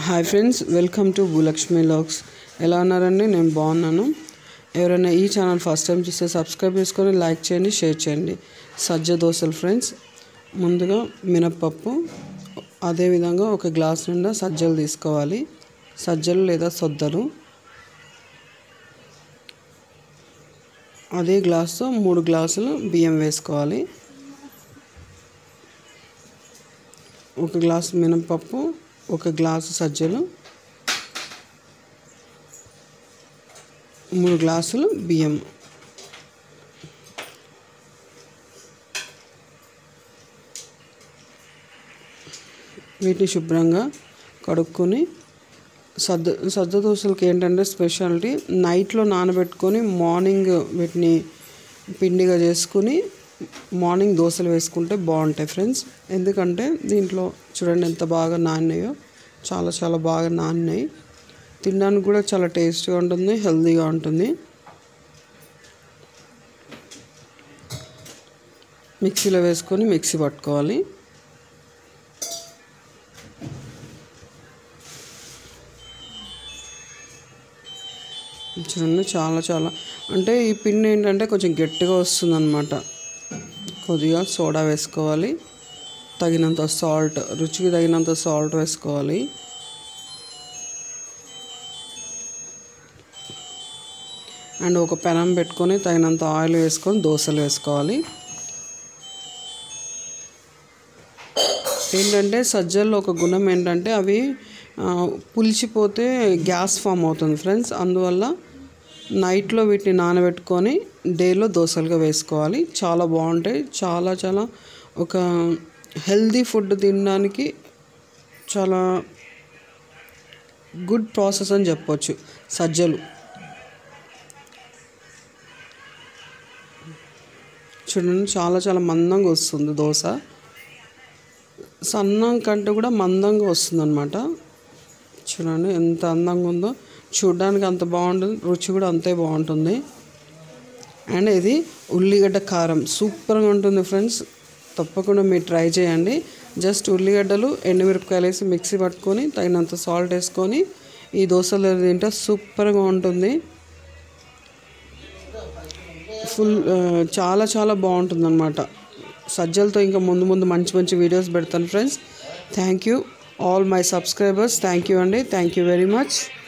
hi friends welcome to Bhulakshmi vlogs ఎలా ఉన్నారండి నేను బాగున్నాను ఎవరైనా ఈ ఛానల్ ఫస్ట్ టైం చూస్తే సబ్స్క్రైబ్ చేసుకొని లైక్ చేయండి షేర్ చేయండి సజ్జ దోశలు ఫ్రెండ్స్ ముందుగా మినప్పప్పు అదేవిధంగా ఒక గ్లాస్ నిండా సజ్జలు తీసుకోవాలి సజ్జలు లేదా సొద్దలు అదే గ్లాస్తో మూడు గ్లాసులు బియ్యం వేసుకోవాలి ఒక గ్లాసు మినపప్పు ఒక గ్లాసు సజ్జలు మూడు గ్లాసులు బియ్యం వీటిని శుభ్రంగా కడుక్కొని సద్ద సద్ద దోశలకి ఏంటంటే స్పెషాలిటీ నైట్లో నానబెట్టుకొని మార్నింగ్ వీటిని పిండిగా చేసుకుని మార్నింగ్ దోశలు వేసుకుంటే బాగుంటాయి ఫ్రెండ్స్ ఎందుకంటే దీంట్లో చూడండి ఎంత బాగా నానినాయో చాలా చాలా బాగా నానినాయి తినడానికి కూడా చాలా టేస్ట్గా ఉంటుంది హెల్తీగా ఉంటుంది మిక్సీలో వేసుకొని మిక్సీ పట్టుకోవాలి చూడండి చాలా చాలా అంటే ఈ పిండి ఏంటంటే కొంచెం గట్టిగా వస్తుందన్నమాట కొద్దిగా సోడా వేసుకోవాలి తగినంత సాల్ట్ రుచికి తగినంత సాల్ట్ వేసుకోవాలి అండ్ ఒక పెనం పెట్టుకొని తగినంత ఆయిల్ వేసుకొని దోశలు వేసుకోవాలి ఏంటంటే సజ్జల్లో ఒక గుణం ఏంటంటే అవి పులిచిపోతే గ్యాస్ ఫామ్ అవుతుంది ఫ్రెండ్స్ అందువల్ల నైట్లో వీటిని నానబెట్టుకొని డేలో దోశలుగా వేసుకోవాలి చాలా బాగుంటాయి చాలా చాలా ఒక హెల్దీ ఫుడ్ తినడానికి చాలా గుడ్ ప్రాసెస్ అని చెప్పొచ్చు సజ్జలు చూడండి చాలా చాలా మందంగా వస్తుంది దోశ సన్నం కంటే కూడా మందంగా వస్తుంది అనమాట చూడండి ఎంత అందంగా ఉందో చూడడానికి అంత బాగుంటుంది రుచి కూడా అంతే బాగుంటుంది అండ్ ఇది ఉల్లిగడ్డ కారం సూపర్గా ఉంటుంది ఫ్రెండ్స్ తప్పకుండా మీరు ట్రై చేయండి జస్ట్ ఉల్లిగడ్డలు ఎండుమిరపకాయలు వేసి మిక్సీ పట్టుకొని తగినంత సాల్ట్ వేసుకొని ఈ దోశలు తింటే సూపర్గా ఉంటుంది ఫుల్ చాలా చాలా బాగుంటుంది అనమాట సజ్జలతో ఇంకా ముందు ముందు మంచి మంచి వీడియోస్ పెడతాను friends thank you all my subscribers thank you అండి థ్యాంక్ యూ వెరీ మచ్